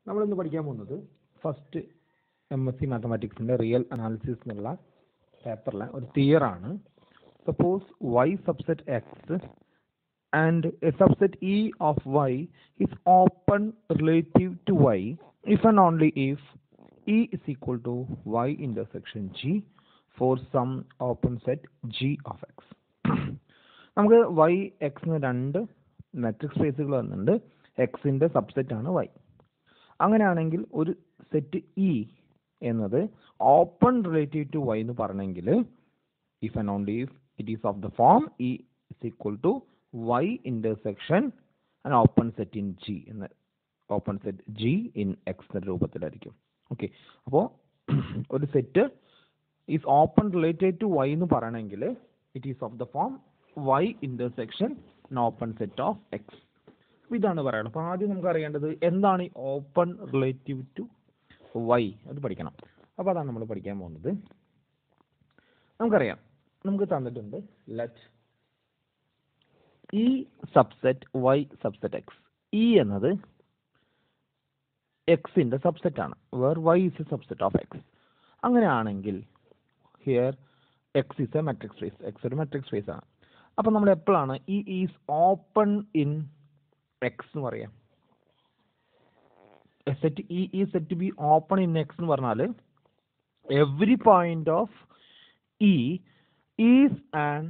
നമ്മളിന്ന് പഠിക്കാൻ പോകുന്നത് ഫസ്റ്റ് എം എസ് സി മാത്തമാറ്റിക്സിൻ്റെ റിയൽ അനാലിസിസ് എന്നുള്ള പേപ്പറിലെ ഒരു തിയറാണ് suppose Y subset X and A subset E of Y is open relative to y if and only if e is equal to y intersection g for some open set g of x നമുക്ക് y x എന്ന് രണ്ട് metric സ്പേസുകൾ വന്നിട്ടുണ്ട് എക്സിൻ്റെ subset ആണ് y അങ്ങനെയാണെങ്കിൽ ഒരു set E എന്നത് ഓപ്പൺ റിലേറ്റീവ് ടു y എന്ന് പറഞ്ഞെങ്കിൽ if and only if it is of the form E is equal to Y intersection an open set in G എന്ന open set G in X എന്ന രൂപത്തിലായിരിക്കും okay അപ്പോൾ ഒരു set is open related to Y എന്ന് പറയണമെങ്കിൽ it is of the form Y intersection an open set of X ഇതാണ് പറയുന്നത് അപ്പോൾ ആദ്യം നമുക്ക് അറിയേണ്ടത് എന്താണ് ഈ ഓപ്പൺ റിലേറ്റീവ് ടു വൈ അത് പഠിക്കണം അപ്പോൾ അതാണ് നമ്മൾ പഠിക്കാൻ പോകുന്നത് നമുക്കറിയാം നമുക്ക് തന്നിട്ടുണ്ട് let E subset Y subset X E എന്നത് എക്സിൻ്റെ സബ്സെറ്റ് ആണ് where Y is a subset of X അങ്ങനെയാണെങ്കിൽ here X is a metric space X ഒരു മെട്രിക് സ്പേസ് ആണ് അപ്പം നമ്മൾ എപ്പോഴാണ് E is open in X എന്ന് പറയാം സെറ്റ് ഇ ഈ set be open in X എന്ന് പറഞ്ഞാൽ every point of E is an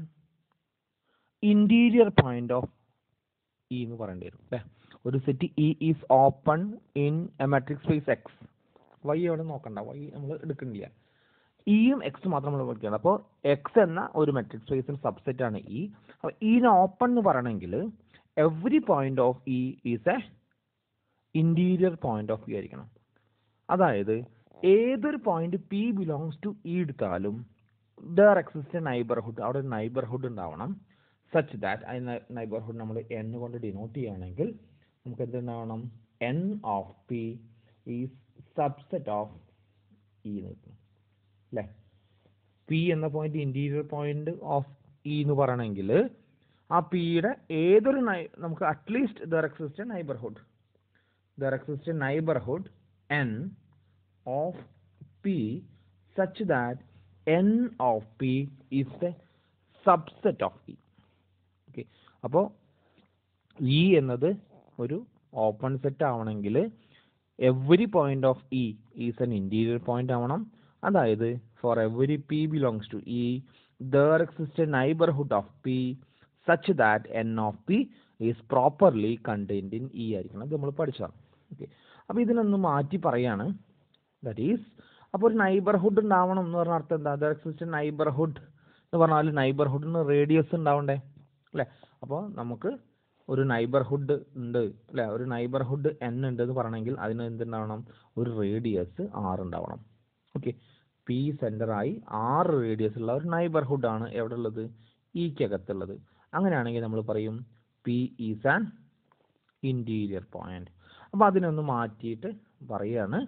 interior point of E എന്ന് പറയേണ്ടി വരും അല്ലേ ഒരു set E is open in a metric space X Y അവിടെ നോക്കണ്ട വൈ നമ്മൾ എടുക്കുന്നില്ല ഇയും എക്സ് മാത്രം നമ്മൾ പഠിക്കണം അപ്പോൾ എക്സ് എന്ന ഒരു മെട്രിക് സ്പേസിന് സബ്സെറ്റ് ആണ് ഇ അപ്പോൾ ഇനെ ഓപ്പൺ എന്ന് പറയണമെങ്കിൽ every point of E is a interior point of E ആയിരിക്കണം അതായത് ഏതൊരു point P belongs to E എടുത്താലും ദർ എക്സിസ്റ്റ് നൈബർഹുഡ് അവിടെ ഒരു നൈബർഹുഡ് ഉണ്ടാവണം സച്ച് ദാറ്റ് ആ നൈബർഹുഡ് നമ്മൾ എൻ കൊണ്ട് ഡിനോട്ട് ചെയ്യുകയാണെങ്കിൽ നമുക്ക് എന്തുണ്ടാവണം N of P is subset of E എന്ന് കിട്ടും അല്ലേ പി എന്ന point interior point of E എന്ന് പറയണമെങ്കിൽ ആ പിയുടെ ഏതൊരു നൈ നമുക്ക് at least there exist neighbourhood there exist neighbourhood N of p such that N of P is a subset of E okay അപ്പോൾ ഇ എന്നത് ഒരു ഓപ്പൺ സെറ്റ് ആവണമെങ്കിൽ every point of E is an interior point ആവണം അതായത് for every p belongs to E there exist neighbourhood of p such that N of P is properly contained in E ആയിരിക്കണം ഇത് നമ്മൾ പഠിച്ചതാണ് okay അപ്പോൾ ഇതിനൊന്ന് മാറ്റി പറയാണ് ദറ്റ് ഈസ് അപ്പോൾ ഒരു നൈബർഹുഡ് ഉണ്ടാവണം എന്ന് പറഞ്ഞ അർത്ഥം എന്താ ദർ എക്സിസ്റ്റ് നൈബർഹുഡ് എന്ന് പറഞ്ഞാൽ നൈബർഹുഡിന് റേഡിയസ് ഉണ്ടാവണ്ടേ അല്ലേ അപ്പോൾ നമുക്ക് ഒരു നൈബർഹുഡ് ഉണ്ട് അല്ലേ ഒരു നൈബർഹുഡ് എൻ ഉണ്ട് എന്ന് പറയണമെങ്കിൽ അതിന് എന്തുണ്ടാവണം ഒരു റേഡിയസ് ആറ് ഉണ്ടാവണം ഓക്കെ പി സെൻറ്ററായി ആറ് റേഡിയസ് ഉള്ള ഒരു നൈബർഹുഡ് ആണ് എവിടെ ഉള്ളത് ഈക്കകത്തുള്ളത് അങ്ങനെയാണെങ്കിൽ നമ്മൾ പറയും p is an interior point അപ്പോൾ അതിനൊന്ന് മാറ്റിയിട്ട് പറയാണ്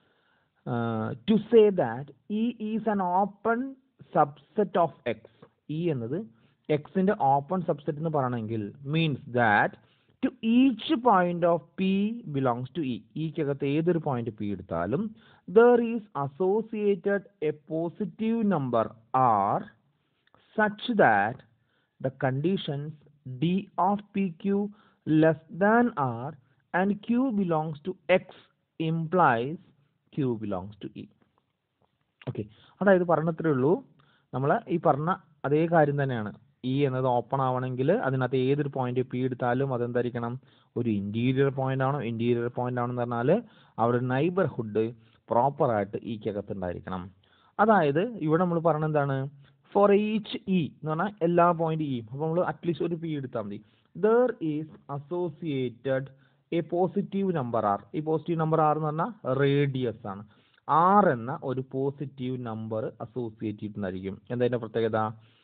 to say that E is an open subset of X E എന്നത് എക്സിന്റെ ഓപ്പൺ സബ്സെറ്റ് എന്ന് പറയണമെങ്കിൽ means that to each point of p belongs to E ഇക്കകത്ത് ഏതൊരു പോയിന്റ് പി എടുത്താലും there is associated a positive number r such that the conditions d of p q less than r and q belongs to X implies q belongs to E okay അതായത് പറഞ്ഞത്രേ ഉള്ളൂ നമ്മൾ ഈ പറഞ്ഞ അതേ കാര്യം തന്നെയാണ് ഇ എന്നത് ഓപ്പൺ ആവണമെങ്കിൽ അതിനകത്ത് ഏതൊരു പോയിന്റ് പി എടുത്താലും അതെന്തായിരിക്കണം ഒരു ഇന്റീരിയർ പോയിന്റ് ആണോ ഇന്റീരിയർ പോയിന്റ് ആണെന്ന് പറഞ്ഞാൽ അവിടെ നൈബർഹുഡ് പ്രോപ്പറായിട്ട് ഇക്കകത്ത് ഉണ്ടായിരിക്കണം അതായത് ഇവിടെ നമ്മൾ പറഞ്ഞ എന്താണ് ഫോർ ഈച്ച് ഇ എന്ന് പറഞ്ഞാൽ എല്ലാ പോയിന്റ് ഇ അപ്പോൾ നമ്മൾ അറ്റ്ലീസ്റ്റ് ഒരു പി എടുത്താൽ മതി there is associated a positive number r ഈ പോസിറ്റീവ് നമ്പർ ആർ എന്ന് പറഞ്ഞാൽ റേഡിയസ് ആണ് ആർ എന്ന ഒരു പോസിറ്റീവ് നമ്പർ അസോസിയേറ്റ് ചെയ്തിട്ടുണ്ടായിരിക്കും എന്താ അതിന്റെ പ്രത്യേകത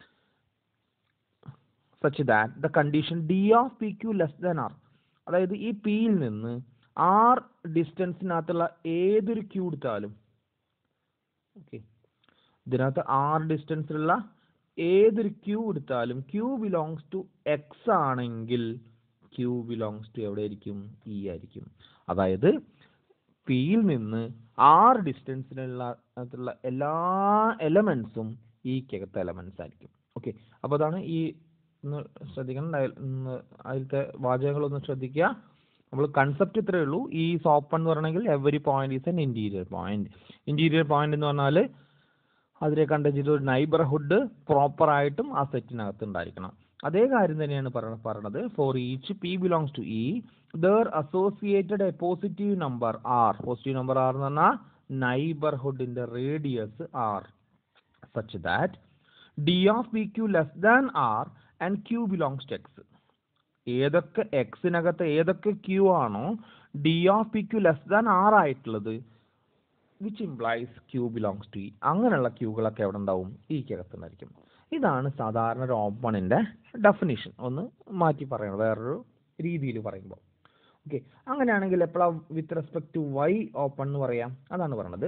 such that the condition d of p q less than r അതായത് ഈ പിയിൽ നിന്ന് ആർ ഡിസ്റ്റൻസിനകത്തുള്ള ഏതൊരു ക്യൂ എടുത്താലും ഓക്കെ ഇതിനകത്ത് ആർ ഡിസ്റ്റൻസിലുള്ള ഏതൊരു ക്യൂ എടുത്താലും ക്യൂ ബിലോങ്സ് ടു എക്സ് ആണെങ്കിൽ ക്യൂ ബിലോങ്സ് ടു എവിടെ ആയിരിക്കും ഇ ആയിരിക്കും അതായത് പിയിൽ നിന്ന് ആറ് ഡിസ്റ്റൻസിലുള്ള അകത്തുള്ള എല്ലാ എലമെൻസും ഈക്കകത്തെ എലമെൻസ് ആയിരിക്കും ഓക്കെ അപ്പോൾ അതാണ് ഈ ഒന്ന് ശ്രദ്ധിക്കണം ഡയൽ- ഒന്ന് അതിലത്തെ വാചകങ്ങളൊന്ന് ശ്രദ്ധിക്കുക നമ്മൾ കൺസെപ്റ്റ് ഇത്രയേ ഉള്ളൂ ഈ ഓപ്പൺ എന്ന് പറയണമെങ്കിൽ every point is an interior point interior point എന്ന് പറഞ്ഞാൽ അതിനെ കണ്ടുവച്ചിട്ട് ഒരു നൈബർഹുഡ് പ്രോപ്പർ ആയിട്ടും ആ സെറ്റിനകത്ത് ഉണ്ടായിരിക്കണം അതേ കാര്യം തന്നെയാണ് പറ- പറയണത് for each p belongs to E there associated a positive number r positive number r എന്ന് പറഞ്ഞാൽ നൈബർഹുഡിന്റെ radius r such that d of p q less than r and q belongs to X ഏതൊക്കെ എക്സിനകത്ത് ഏതൊക്കെ q ആണോ d of p q less than r ആയിട്ടുള്ളത് which implies q belongs to E അങ്ങനെയുള്ള ക്യൂകളൊക്കെ എവിടെ ഉണ്ടാവും ഈക്കകത്തുണ്ടായിരിക്കും ഇതാണ് സാധാരണ ഒരു ഓപ്പണിൻ്റെ ഡെഫിനിഷൻ ഒന്ന് മാറ്റി പറയണം വേറൊരു രീതിയിൽ പറയുമ്പോൾ ഓക്കെ അങ്ങനെയാണെങ്കിൽ എപ്പോഴാണ് with respect to Y open എന്ന് പറയാം അതാണ് പറയണത്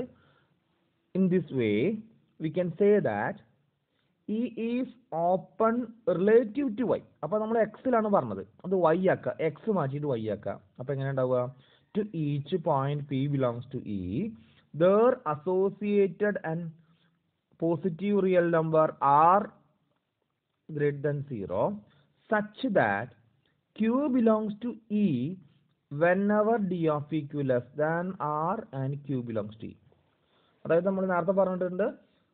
in this way we can say that E is open relative to Y അപ്പോൾ നമ്മൾ എക്സിലാണ് പറഞ്ഞത് അത് വൈ ആക്കുക എക്സ് മാറ്റിയിട്ട് വൈ ആക്കുക അപ്പോൾ എങ്ങനെ ഉണ്ടാവുക to each point P belongs to E there associated and positive real number r greater than 0 such that q belongs to e whenever d of p q less than r and q belongs to e അതായത് നമ്മൾ നേരത്തെ പറഞ്ഞിട്ടുണ്ട്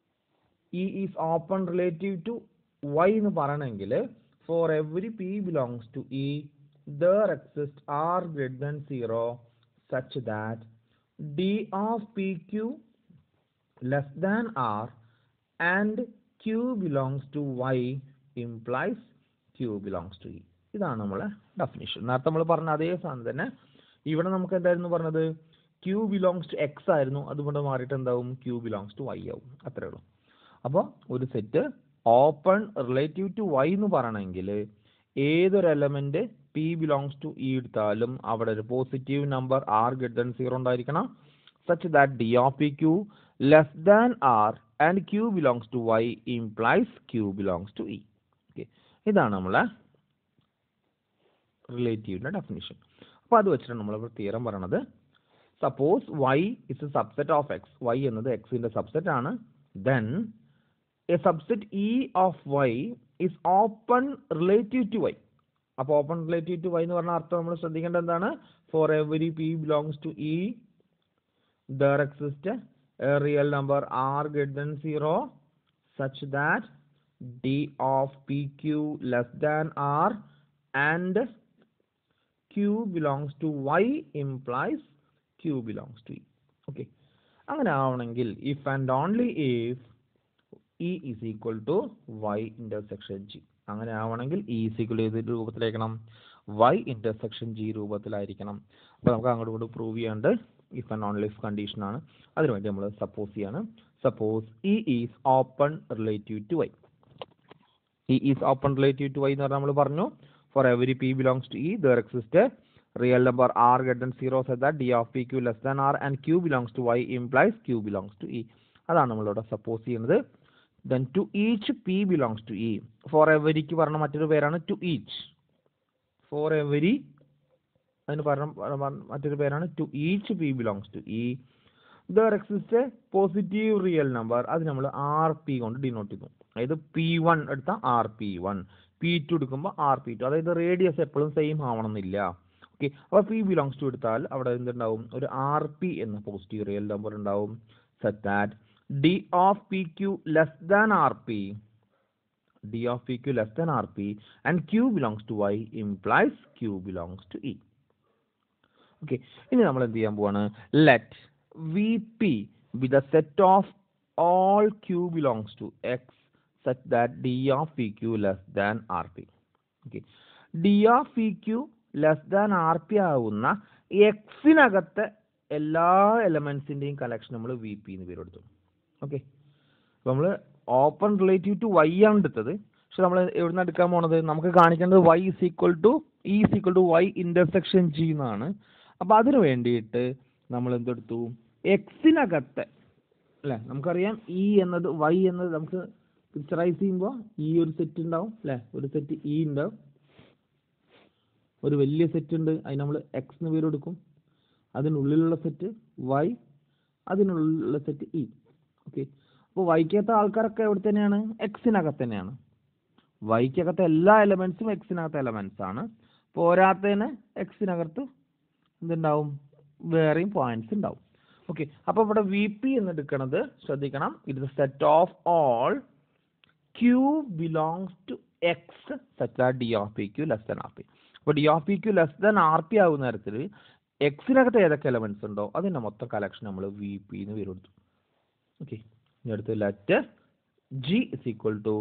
E is open relative to Y എന്ന് പറയണമെങ്കിൽ for every p belongs to E there exist r greater than zero such that d of p q less than r and q belongs to Y implies q belongs to E ഇതാണ് നമ്മളെ definition നേരത്തെ നമ്മൾ പറഞ്ഞ അതേ സാധനം തന്നെ ഇവിടെ നമുക്ക് എന്തായിരുന്നു പറഞ്ഞത് ക്യൂ ബിലോങ്സ് ടു എക്സ് ആയിരുന്നു അതുകൊണ്ട് മാറിയിട്ട് എന്താവും ക്യൂ ബിലോങ്സ് ടു വൈ ആവും അത്രേ ഉള്ളൂ അപ്പോൾ ഒരു set open relative to Y എന്ന് പറയണമെങ്കിൽ ഏതൊരു element p belongs to E എടുത്താലും അവിടെ ഒരു positive number r greater than zero ഉണ്ടായിരിക്കണം such that d of p q less than r and q belongs to Y implies q belongs to E okay ഇതാണ് നമ്മളെ റിലേറ്റീവിൻ്റെ definition അപ്പോൾ അത് വെച്ചിട്ടാണ് നമ്മൾ തീരം പറയണത് suppose Y is a subset of X Y എന്നത് എക്സിൻ്റെ സബ്സെറ്റ് ആണ് then a subset E of Y is open relative to Y അപ്പോൾ ഓപ്പൺ റിലേറ്റീവ് ടു വൈ എന്ന് പറഞ്ഞ അർത്ഥം നമ്മൾ ശ്രദ്ധിക്കേണ്ടത് എന്താണ് for every P belongs to E there exist a real number r greater than zero such that d of p q less than r and q belongs to Y implies q belongs to E okay അങ്ങനെ ആവണമെങ്കിൽ if and only if E is equal to Y intersection G അങ്ങനെ ആവണമെങ്കിൽ E is equal ഏത് രൂപത്തിലായിരിക്കണം Y intersection G രൂപത്തിലായിരിക്കണം അപ്പോൾ നമുക്ക് അങ്ങോട്ട് ഇങ്ങോട്ട് പ്രൂവ് ചെയ്യാണ്ട് if and only if condition ആണ് അതിനുവേണ്ടി നമ്മൾ സപ്പോസ് ചെയ്യാണ് suppose E is open relative to Y E is open relative to Y എന്ന് പറഞ്ഞാൽ നമ്മൾ പറഞ്ഞു for every P belongs to E there exist real number r greater than zero set that d of p q less than r and q belongs to Y implies q belongs to E അതാണ് നമ്മളിവിടെ suppose ചെയ്യുന്നത് then to each p belongs to E for എവരിക്ക് പറഞ്ഞ മറ്റൊരു പേരാണ് to each for every അതിന് പറഞ്ഞ പറഞ്ഞ മറ്റൊരു പേരാണ് to each p belongs to E there exist a positive real number അത് നമ്മൾ ആർ പി കൊണ്ട് ഡിനോട്ട് ചെയ്യുന്നു അതായത് പി വൺ എടുത്താൽ r p one p two എടുക്കുമ്പോൾ ആർ പി ടു അതായത് റേഡിയസ് എപ്പോഴും സെയിം ആവണമെന്നില്ല ഓക്കെ അപ്പോൾ പി ബിലോങ്സ് ടു എടുത്താൽ അവിടെ എന്തുണ്ടാവും ഒരു ആർ പി എന്ന പോസിറ്റീവ് റിയൽ നമ്പർ ഉണ്ടാവും set that d of p q less than r p d of p q less than r p and q belongs to Y implies q belongs to E okay ഇനി നമ്മൾ എന്ത് ചെയ്യാൻ പോവാണ് let V p be the set of all q belongs to X such that d of p q less than r p okay d of p q less than r p ആവുന്ന എക്സിനകത്തെ എല്ലാ എലമെന്റ്സിന്റെയും collection നമ്മൾ V p എന്ന് പേര് കൊടുത്തു okay നമ്മൾ open relative to Y ആണ് എടുത്തത് പക്ഷെ നമ്മൾ എവിടുന്ന് എടുക്കാൻ പോണത് നമുക്ക് കാണിക്കേണ്ടത് Y is equal to E is equal to Y intersection G എന്നാണ് അപ്പോൾ അതിന് വേണ്ടിയിട്ട് നമ്മൾ എന്തെടുത്തു എക്സിനകത്തെ അല്ലേ നമുക്കറിയാം ഇ എന്നത് വൈ എന്നത് നമുക്ക് പിക്ചറൈസ് ചെയ്യുമ്പോൾ ഈ ഒരു സെറ്റ് ഉണ്ടാവും അല്ലേ ഒരു സെറ്റ് ഇ ഉണ്ടാവും ഒരു വലിയ സെറ്റ് ഉണ്ട് അതിന് നമ്മൾ എക്സ് എന്ന് പേര് കൊടുക്കും അതിനുള്ളിലുള്ള സെറ്റ് വൈ അതിനുള്ളിലുള്ള സെറ്റ് ഇ ഓക്കെ അപ്പോൾ വൈക്കകത്തെ ആൾക്കാരൊക്കെ എവിടെ തന്നെയാണ് എക്സിനകത്ത് തന്നെയാണ് വൈക്കകത്തെ എല്ലാ എലമെൻസും എക്സിനകത്തെ എലമെൻസ് ആണ് പോരാത്തതിന് എക്സിനകത്ത് എന്തുണ്ടാവും വേറെയും പോയിന്റ്സ് ഉണ്ടാവും ഓക്കെ അപ്പോൾ ഇവിടെ വി പി എന്ന് എടുക്കണത് ശ്രദ്ധിക്കണം ഇത് set of all q belongs to X such d of p q less than r p അപ്പോൾ d of p q less than r p ആകുന്ന തരത്തിൽ എക്സിനകത്ത് ഏതൊക്കെ എലമെന്റ്സ് ഉണ്ടോ അതിൻ്റെ മൊത്തം കളക്ഷൻ നമ്മൾ വി പി എന്ന് പേര് കൊടുത്തു ഓക്കെ ഇനി അടുത്ത് let G is equal to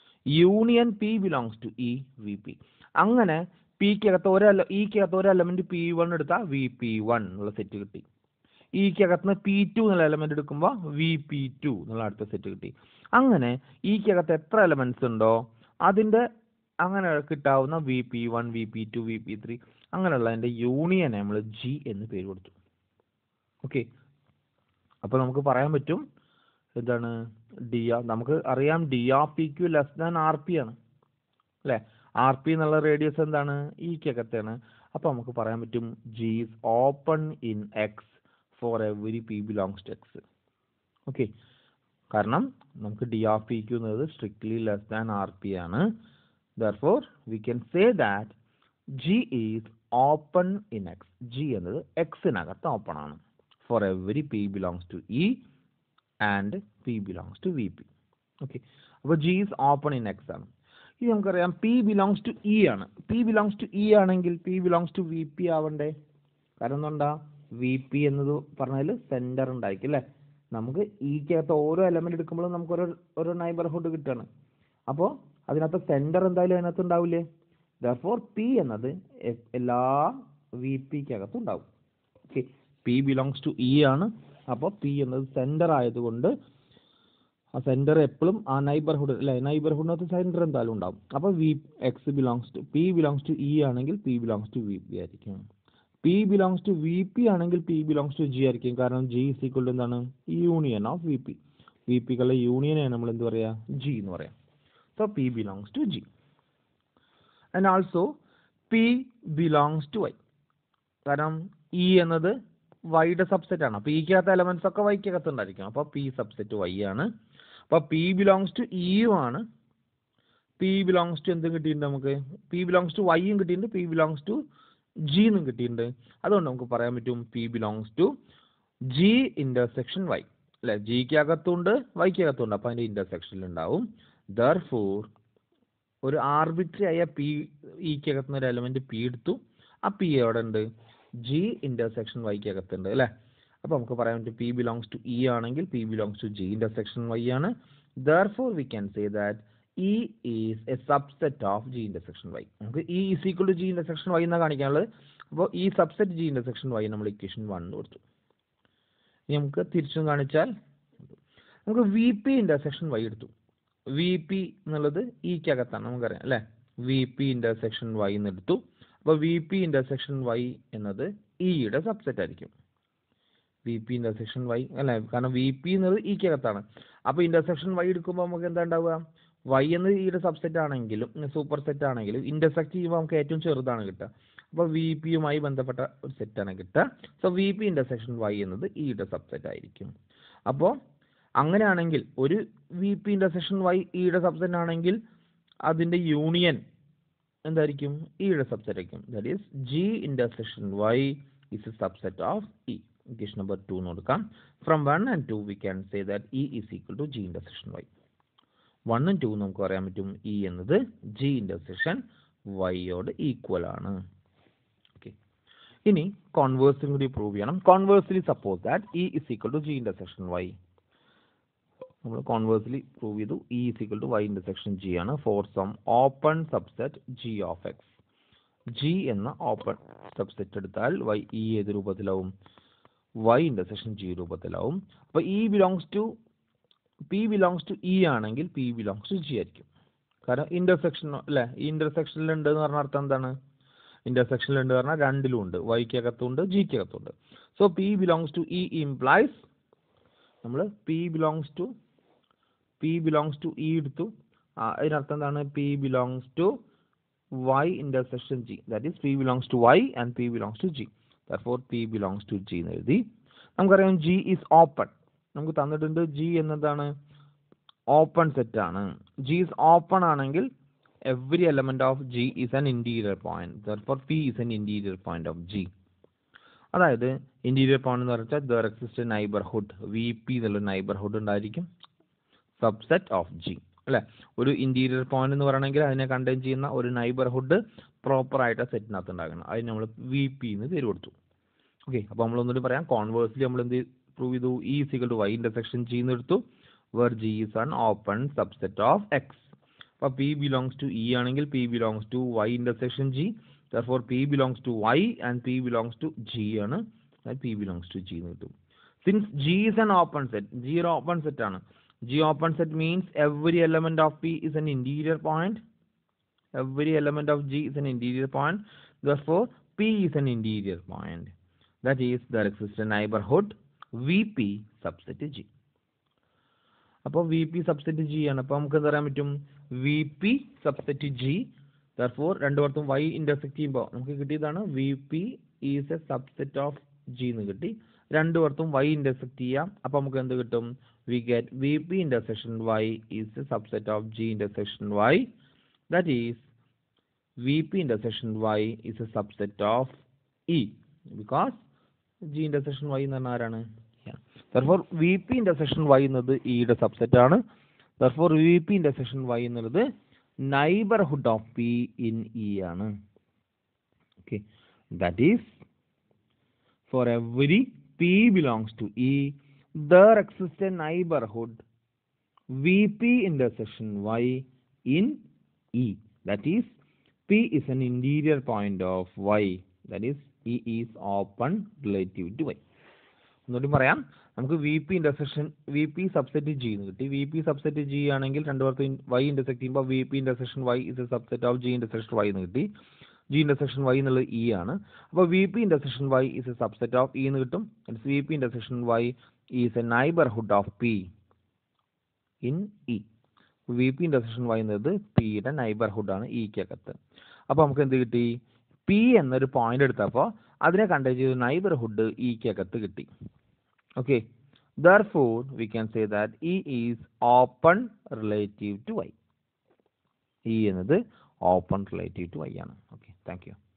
union p belongs to E V p അങ്ങനെ പിക്കകത്ത് ഒരു ഇക്കകത്ത് ഒരു എലമെന്റ് പി വൺ എടുത്താൽ വി പി വൺ എന്നുള്ള സെറ്റ് കിട്ടി ഇക്കകത്ത് നിന്ന് പി ടു എന്നുള്ള എലമെന്റ് എടുക്കുമ്പോൾ വി പി ടു എന്നുള്ള അടുത്ത സെറ്റ് കിട്ടി അങ്ങനെ ഇക്കകത്ത് എത്ര എലമെന്റ്സ് ഉണ്ടോ അതിന്റെ അങ്ങനെ കിട്ടാവുന്ന V p one V p two V p three അങ്ങനെയുള്ളതിന്റെ യൂണിയനെ നമ്മൾ ജി എന്ന് പേര് കൊടുത്തു ഓക്കെ അപ്പോൾ നമുക്ക് പറയാൻ പറ്റും എന്താണ് ഡി ആർ നമുക്ക് അറിയാം d r p q less than r p ആണ് അല്ലേ ആർ പി എന്നുള്ള റേഡിയസ് എന്താണ് ഇക്കകത്താണ് അപ്പോൾ നമുക്ക് പറയാൻ പറ്റും G is open in X for every P belongs to X okay കാരണം നമുക്ക് ഡി ആർ പി ക്യു എന്നത് strictly less than r p ആണ് therefore we can say that G is open in X G എന്നത് എക്സിനകത്ത് open ആണ് for every P belongs to E and P belongs to V p okay അപ്പോൾ G is open in X ആണ് ഇത് നമുക്കറിയാം p belongs to E ആണ് p belongs to E ആണെങ്കിൽ P belongs to V p ആവണ്ടേ കാരണം എന്താ V P എന്നത് പറഞ്ഞാൽ സെന്റർ ഉണ്ടായിരിക്കും അല്ലേ നമുക്ക് ഈക്കകത്ത് ഓരോ എലമെന്റ് എടുക്കുമ്പോഴും നമുക്ക് ഓരോ ഓരോ നൈബർഹുഡ് കിട്ടുകയാണ് അപ്പോൾ അതിനകത്ത് സെന്റർ എന്തായാലും അതിനകത്ത് ഉണ്ടാവില്ലേ ദർഫോർ പി എന്നത് എ- എല്ലാ വി പിക്കകത്തും ഉണ്ടാവും okay p belongs to E ആണ് അപ്പോൾ പി എന്നത് സെന്റർ ആയതുകൊണ്ട് ആ സെന്റർ എപ്പോഴും ആ നൈബർഹുഡ് അല്ലെ നൈബർഹുഡിനകത്ത് സെന്റർ എന്തായാലും ഉണ്ടാവും അപ്പോൾ V X belongs to P belongs to E ആണെങ്കിൽ P belongs to V p ആയിരിക്കും p belongs to V p ആണെങ്കിൽ പി ബിലോങ്സ് ടു ജി ആയിരിക്കും കാരണം ജി ഇസ് ഈക്വൽ ടു എന്താണ് union of V p V പികളുടെ യൂണിയനെയാണ് നമ്മൾ എന്ത് പറയാ ജി എന്ന് പറയാം so P belongs to G and also p belongs to Y കാരണം ഇ എന്നത് വൈയുടെ സബ്സെറ്റ് ആണ് അപ്പോൾ ഇക്കകത്ത് എലമെന്റ്സ് ഒക്കെ വൈക്കകത്ത് ഉണ്ടായിരിക്കും അപ്പോൾ പി സബ്സെറ്റ് വൈ ആണ് അപ്പോൾ പി ബിലോങ്സ് ടു ഇയും ആണ് പി ബിലോങ്സ് ടു എന്തും കിട്ടിയിട്ടുണ്ട് നമുക്ക് പി ബിലോങ്സ് ടു വൈയും കിട്ടിയിട്ടുണ്ട് പി ബിലോങ്സ് ടു ജി എന്നും കിട്ടിയിട്ടുണ്ട് അതുകൊണ്ട് നമുക്ക് പറയാൻ പറ്റും p belongs to G intersection Y അല്ലെ ജിക്ക് അകത്തുണ്ട് വൈക്ക് അകത്തുണ്ട് അപ്പോൾ അതിന്റെ ഇന്റർസെക്ഷനിൽ ഉണ്ടാവും ദർഫോർ ഒരു ആർബിട്രറി ആയ പി ഇക്ക് അകത്തുന്ന ഒരു എലമെന്റ് പി എടുത്തു ആ പി എവിടെ ഉണ്ട് ജി ഇന്റർസെക്ഷൻ വൈക്ക് അകത്തുണ്ട് അല്ലേ അപ്പോൾ നമുക്ക് പറയാൻ പറ്റും പി ബിലോങ്സ് ടു ഇ ആണെങ്കിൽ P belongs to G intersection Y ആണ് therefore we can say that E is a subset of G intersection Y നമുക്ക് E is equal to G intersection Y എന്നാണ് കാണിക്കാനുള്ളത് അപ്പോൾ ഈ സബ്സെറ്റ് ജി ഇന്റർസെക്ഷൻ വൈ നമ്മൾ equation one കൊടുത്തു ഇനി നമുക്ക് തിരിച്ചും കാണിച്ചാൽ നമുക്ക് വി പി ഇന്റർസെക്ഷൻ വൈ എടുത്തു വി പി എന്നുള്ളത് ഇക്കകത്താണ് നമുക്കറിയാം അല്ലേ വി പി ഇന്റർസെക്ഷൻ വൈ എന്ന് എടുത്തു അപ്പോൾ വി പി ഇന്റർസെക്ഷൻ വൈ എന്നത് ഇയുടെ സബ്സെറ്റ് ആയിരിക്കും വി പി ഇന്റർസെക്ഷൻ വൈ അല്ലേ കാരണം വി പി എന്നത് ഇക്കകത്താണ് അപ്പോൾ ഇന്റർസെക്ഷൻ വൈ എടുക്കുമ്പോൾ നമുക്ക് എന്താ ഉണ്ടാവുക വൈ എന്നത് ഇയുടെ സബ്സെറ്റ് ആണെങ്കിലും സൂപ്പർ സെറ്റ് ആണെങ്കിലും ഇന്റർസെക്ട് ചെയ്യുമ്പോൾ നമുക്ക് ഏറ്റവും ചെറുതാണ് കിട്ടുക അപ്പോൾ വി പിയുമായി ബന്ധപ്പെട്ട ഒരു സെറ്റാണ് കിട്ടുക so V P intersection Y എന്നത് ഇയുടെ സബ്സെറ്റ് ആയിരിക്കും അപ്പോൾ അങ്ങനെയാണെങ്കിൽ ഒരു വി പി ഇന്റർസെക്ഷൻ വൈ ഇയുടെ സബ്സെറ്റ് ആണെങ്കിൽ അതിന്റെ യൂണിയൻ എന്തായിരിക്കും ഇയുടെ സബ്സെറ്റ് ആയിരിക്കും that is G intersection Y is a subset of E equation number two എന്ന് കൊടുക്കാം from one and two we can say that E is equal to G intersection Y വണ്ണും two നമുക്ക് പറയാൻ പറ്റും E എന്നത് G intersection വൈയോട് equal ആണ് okay ഇനി കോൺവേഴ്സും കൂടി പ്രൂവ് ചെയ്യണം conversely suppose that E is equal to G intersection Y നമ്മൾ കോൺവേഴ്സ്ലി പ്രൂവ് ചെയ്തു E is equal to Y intersection G ആണ് for some open subset G of X G എന്ന ഓപ്പൺ സബ്സെറ്റ് എടുത്താൽ Y E ഏത് രൂപത്തിലാവും Y intersection G രൂപത്തിലാവും അപ്പോൾ E belongs to P belongs to E ആണെങ്കിൽ P belongs to G ആയിരിക്കും കാരണം ഇന്റർസെക്ഷൻ അല്ലേ ഈ ഇന്റർസെക്ഷനിൽ ഉണ്ട് എന്ന് പറഞ്ഞ അർത്ഥം എന്താണ് ഇന്റർസെക്ഷനിൽ ഉണ്ട് പറഞ്ഞാൽ രണ്ടിലും ഉണ്ട് വൈക്ക് അകത്തുണ്ട് ജിക്ക് അകത്തുണ്ട് so P belongs to E implies നമ്മൾ P belongs to P belongs to E എടുത്തു ആ, അതിനർത്ഥം എന്താണ് P belongs to Y intersection G that is P belongs to Y and P belongs to G therefore P belongs to G എന്ന് എഴുതി നമുക്കറിയാം G is open നമുക്ക് തന്നിട്ടുണ്ട് G എന്നതാണ് ഓപ്പൺ സെറ്റ് ആണ് ജി ഈസ് ഓപ്പൺ ആണെങ്കിൽ every element of G is an interior point therefore P is an interior point of G അതായത് interior point എന്ന് പറഞ്ഞാൽ there exist neighbourhood V P എന്നുള്ള neighbourhood ഉണ്ടായിരിക്കും സബ്സെറ്റ് ഓഫ് ജി അല്ലെ ഒരു interior point എന്ന് പറയണമെങ്കിൽ അതിനെ കണ്ടെയ്ൻ ചെയ്യുന്ന ഒരു നൈബർഹുഡ് പ്രോപ്പർ ആയിട്ട് സെറ്റിനകത്ത് ഉണ്ടാക്കണം അതിന് നമ്മൾ വി പി എന്ന് പേര് കൊടുത്തു ഓക്കെ അപ്പോൾ നമ്മൾ ഒന്നുകൂടി പറയാം കോൺവേഴ്സ്ലി നമ്മൾ എന്ത് പ്രൂവ് ചെയ്തു E equal to Y intersection G എന്ന് എടുത്തു where G is an open subset of X അപ്പോൾ പി ബിലോങ്സ് ടു ഇ ആണെങ്കിൽ P belongs to Y intersection G therefore p belongs to y and p belongs to g ആണ് p belongs to g എന്ന് കിട്ടും since g is an open set g ഒരു open set ആണ് g open set means every element of p is an interior point every element of g is an interior point therefore p is an interior point that is there exists a neighborhood vp subset g അപ്പോൾ V P subset G ആണ് അപ്പോൾ നമുക്ക് എന്താ പറയാൻ പറ്റും V P subset G therefore രണ്ടുപേർത്തും Y intersect ചെയ്യുമ്പോൾ നമുക്ക് കിട്ടിയതാണ് V P is a subset of G എന്ന് കിട്ടി രണ്ടുപേർത്തും വൈ ഇന്റർസെക്ട് ചെയ്യാം അപ്പോൾ നമുക്ക് എന്ത് കിട്ടും V get V P intersection Y is a subset of G intersection Y that is V P intersection Y is a subset of E because G intersection Y എന്ന് പറഞ്ഞാൽ ആരാണ് therefore V P intersection Y എന്നത് ഇയുടെ subset ആണ് therefore V P intersection Y എന്നുള്ളത് neighbourhood of P in E ആണ് okay that is for every P belongs to E there exist a neighbourhood V P intersection Y in E that is P is an interior point of Y that is E is open relative to Y ഒന്നുകൂടി പറയാം നമുക്ക് V P intersection V P subset G എന്ന് കിട്ടി V P subset G ആണെങ്കിൽ രണ്ടു പേർക്ക് Y intersect ചെയ്യുമ്പോൾ V P intersection Y is a subset of G intersection Y എന്ന് കിട്ടി ജി ഇന്റർസെക്ഷൻ വൈ എന്നുള്ളത് ഇ ആണ് അപ്പോൾ V P intersection Y is a subset of E എന്ന് കിട്ടും V P intersection Y is a neighbourhood of P in E V P intersection Y എന്നത് പിയുടെ neighbourhood ആണ് ഇക്കകത്ത് അപ്പോൾ നമുക്ക് എന്ത് കിട്ടി പി എന്നൊരു പോയിന്റ് എടുത്തപ്പോൾ അതിനെ കണ്ടെയ്ൻ ചെയ്ത നൈബർഹുഡ് ഇക്കകത്ത് കിട്ടി okay therefore we can say that e is open relative to y e എന്നത് ഓപ്പൺ റിലേറ്റീവ് ടു y ആണ് ഓക്കെ താങ്ക് യു